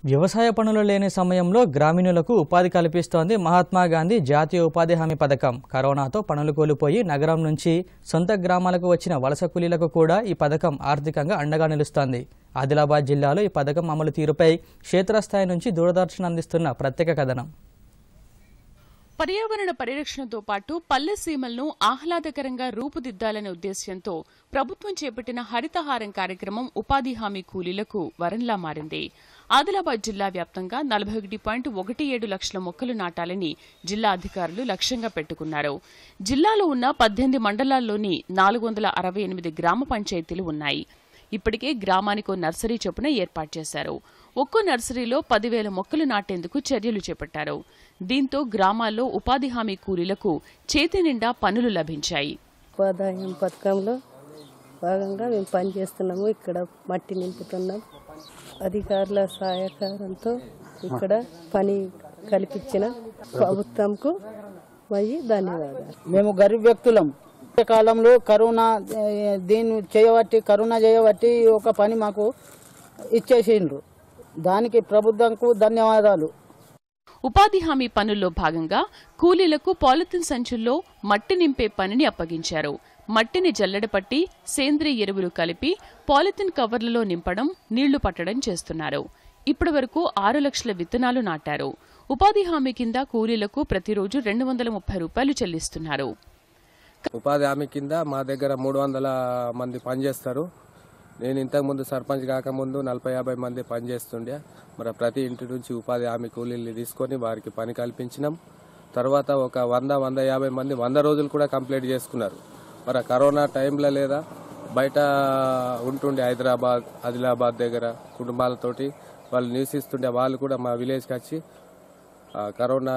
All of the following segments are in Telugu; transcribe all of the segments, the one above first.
వ్యవసాయ పనులు లేని సమయంలో గ్రామీణులకు ఉపాధి కల్పిస్తోంది మహాత్మా గాంధీ జాతీయ ఉపాధి హామీ పథకం కరోనాతో పనులు కోల్పోయి నగరం నుంచి సొంత గ్రామాలకు వచ్చిన వలస కూలీలకు కూడా ఈ పథకం ఆర్థికంగా అండగా నిలుస్తోంది ఆదిలాబాద్ జిల్లాలో ఈ పథకం అమలు తీరుపై క్షేత్రస్థాయి నుంచి దూరదర్శన్ అందిస్తున్న ప్రత్యేక కథనం పర్యావరణ పరిరక్షణతో పాటు పల్లె సీమలను ఆహ్లాదకరంగా రూపుదిద్దాలనే ఉద్దేశ్యంతో ప్రభుత్వం చేపట్టిన హరితహారం కార్యక్రమం ఉపాధి హామీ కూలీలకు వరంలా మారింది ఆదిలాబాద్ జిల్లా వ్యాప్తంగా నలభై ఒకటి పాయింట్ ఒకటి ఏడు లక్షల మొక్కలు నాటాలని జిల్లా అధికారులు లక్ష్యంగా పెట్టుకున్నారు జిల్లాలో ఉన్న పద్దెనిమిది మండలాల్లోని నాలుగు వందల అరవై ఎనిమిది గ్రామ పంచాయతీలు ఉన్నాయి ఇప్పటికే గ్రామానికో నర్సరీ చొప్పున ఏర్పాటు చేశారు ఒక్కో నర్సరీలో పదివేల మొక్కలు నాటేందుకు చర్యలు చేపట్టారు దీంతో గ్రామాల్లో ఉపాధి హామీ కూలీలకు చేతి నిండా పనులు లభించాయి ఉపాధ్యాయం పథకంలో భాగంగా మేము పని చేస్తున్నాము ఇక్కడ మట్టి నింపుతున్నాం అధికారుల సహకారంతో ఇక్కడ పని కల్పించిన ప్రభుత్వంకు మరి ధన్యవాదాలు మేము గరీబ్ వ్యక్తులం ఈ కాలంలో కరోనా ఏ, దీన్ని చేయబట్టి కరోనా చేయబట్టి ఒక పని మాకు ఇచ్చేసిండ్రు దానికి ప్రభుత్వంకు ధన్యవాదాలు ఉపాధి హామీ పనుల్లో భాగంగా కూలీలకు పాలిథిన్ సంచుల్లో మట్టి నింపే పనిని అప్పగించారు మట్టిని జల్లెడపట్టి సేంద్రియ ఎరువులు కలిపి పాలిథిన్ కవర్లలో నింపడం నీళ్లు పట్టడం చేస్తున్నారు ఇప్పటి వరకు ఆరు లక్షల విత్తనాలు నాటారు ఉపాధి హామీ కింద కూలీలకు ప్రతిరోజు రెండు వందల ముప్పై రూపాయలు చెల్లిస్తున్నారు ఉపాధి హామీ కింద మా దగ్గర మూడు వందల మంది పనిచేస్తారు నేను ఇంతకుముందు సర్పంచ్ కాకముందు నలభై యాభై మంది పనిచేస్తుండే మరి ప్రతి ఇంటి నుంచి ఉపాధి హామీ కూలీలు తీసుకొని వారికి పని కల్పించినాం తర్వాత ఒక వంద వంద యాభై మంది వంద రోజులు కూడా కంప్లీట్ చేసుకున్నారు మరి ఆ కరోనా టైంలో లేదా బయట ఉంటుండే హైదరాబాద్ ఆదిలాబాద్ దగ్గర కుటుంబాలతోటి వాళ్ళు నివసిస్తుండే వాళ్ళు కూడా మా విలేజ్కి వచ్చి ఆ కరోనా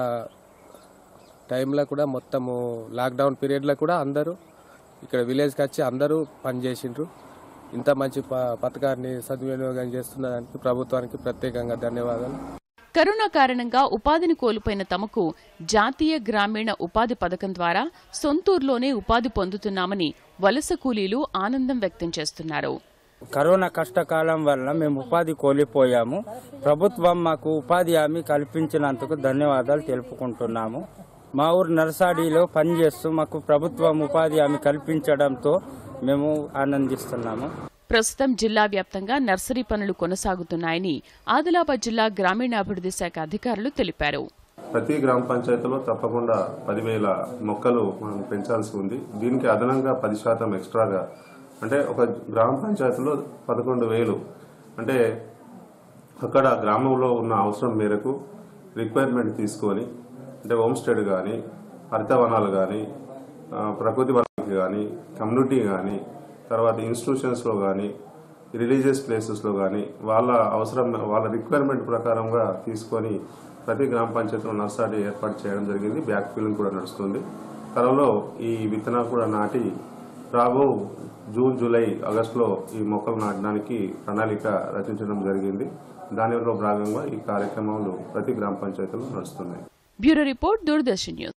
టైంలో కూడా మొత్తము లాక్డౌన్ పీరియడ్లో కూడా అందరూ ఇక్కడ విలేజ్కి వచ్చి అందరూ పనిచేసిండ్రు ఇంత మంచి ప- పథకాన్ని సద్వినియోగం చేస్తున్న దానికి ప్రభుత్వానికి ప్రత్యేకంగా ధన్యవాదాలు కరోనా కారణంగా ఉపాధిని కోల్పోయిన తమకు జాతీయ గ్రామీణ ఉపాధి పథకం ద్వారా సొంతూరులోనే ఉపాధి పొందుతున్నామని వలస కూలీలు ఆనందం వ్యక్తం చేస్తున్నారు కరోనా కష్టకాలం వల్ల మేము ఉపాధి కోల్పోయాము ప్రభుత్వం మాకు ఉపాధి హామీ కల్పించినందుకు ధన్యవాదాలు తెలుపుకుంటున్నాము మా ఊరు నర్సాడీలో పనిచేస్తూ మాకు ప్రభుత్వం ఉపాధి హామీ కల్పించడంతో మేము ఆనందిస్తున్నాము ప్రస్తుతం జిల్లా వ్యాప్తంగా నర్సరీ పనులు కొనసాగుతున్నాయని ఆదిలాబాద్ జిల్లా గ్రామీణాభివృద్ధి శాఖ అధికారులు తెలిపారు ప్రతి గ్రామ పంచాయతీలో తప్పకుండా పదివేల మొక్కలు మనం పెంచాల్సి ఉంది దీనికి అదనంగా పది శాతం ఎక్స్ట్రాగా అంటే ఒక గ్రామ పంచాయతీలో పదకొండు వేలు అంటే అక్కడ గ్రామంలో ఉన్న అవసరం మేరకు రిక్వైర్మెంట్ తీసుకొని అంటే హోమ్ స్టేడ్ కానీ హరితవనాలు కానీ ఆ, ప్రకృతి వనాలు కానీ కమ్యూనిటీ కానీ తర్వాత ఇన్స్టిట్యూషన్స్లో కానీ రిలీజియస్ ప్లేసెస్లో కానీ వాళ్ళ అవసరం వాళ్ళ రిక్వైర్మెంట్ ప్రకారంగా తీసుకొని ప్రతి గ్రామ పంచాయతీలో నర్సరీ ఏర్పాటు చేయడం జరిగింది బ్యాక్ ఫిల్లింగ్ కూడా నడుస్తుంది త్వరలో ఈ విత్తనాలు కూడా నాటి రాబో జూన్ జూలై ఆగస్టులో ఈ మొక్కలు నాటడానికి ప్రణాళిక రచించడం జరిగింది దానిలో భాగంగా ఈ కార్యక్రమాలు ప్రతి గ్రామ పంచాయతీలో నడుస్తున్నాయి బ్యూరో రిపోర్ట్ దూరదర్శన్ న్యూస్